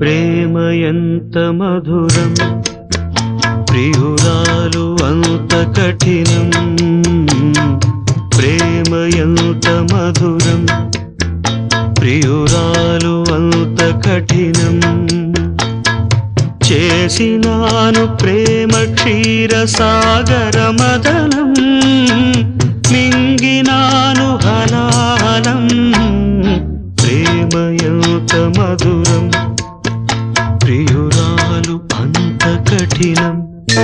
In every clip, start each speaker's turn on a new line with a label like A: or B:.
A: ప్రేమ ఎంత మధురం ప్రియురాలు అంత కఠినం ప్రేమ ఎంత మధురం ప్రియురాలు అంత కఠినం చేసినాను ప్రేమ క్షీర సాగర మదనం మింగినాను హలాలం ప్రేమ ఎంత మధురం ప్రియురాలు అంత కఠినం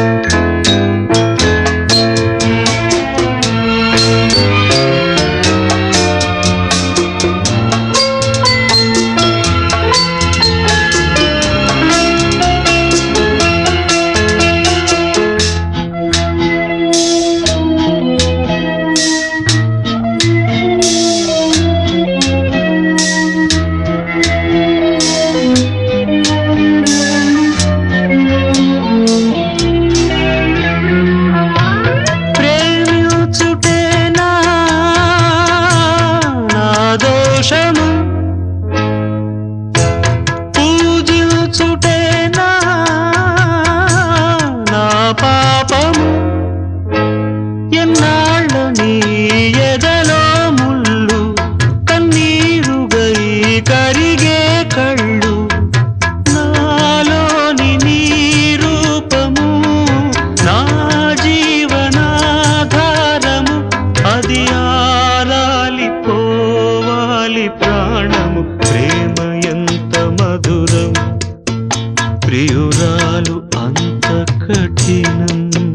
A: ప్రేమించుటేనా నా దోషము పూజించుటేనా నా పాపము ఎన్నాళ్ళ నీ ఎదలో ముళ్ళు కన్నీరుగై కరిగే కళ్ళు నాలోని నీ రూపము నా జీవనాధారము అది ఆరాలి పోవాలి ప్రాణము ప్రేమ ఎంత మధురం ప్రియురాలు అంత కఠినం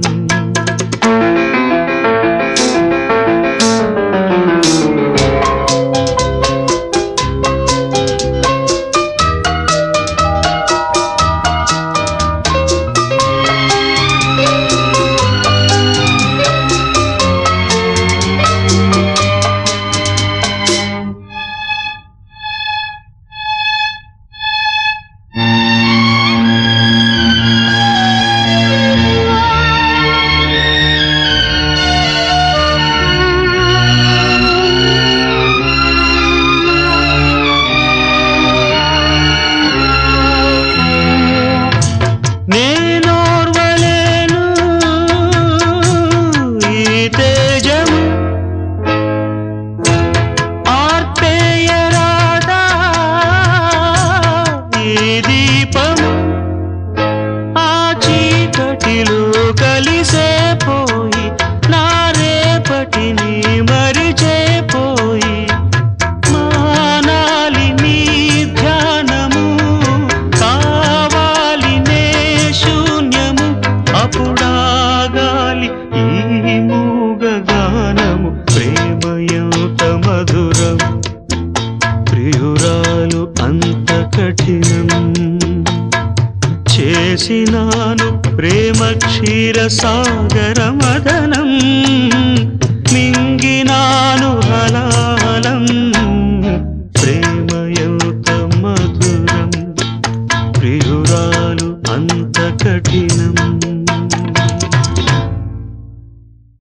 A: నేనోర్వలేను ఈ తేజము ఆర్పేయరాదా ఈ దీపము ఆ చీకటిలో కలిసే పోయి నా రేపటిని మరిచే పోయి మానాలి నీ ధ్యానము కావాలి నే శూన్యము అప్పుడాగాలి ఈ మూగ గానము ప్రేమ ఎంత మధురం ప్రియురాలు అంత కఠినం చేసినాను ప్రేమ క్షీర సాగర మదనం మింగినాను హలాలం ప్రేమ ఎంత మధురం ప్రియురాలు అంత కఠినం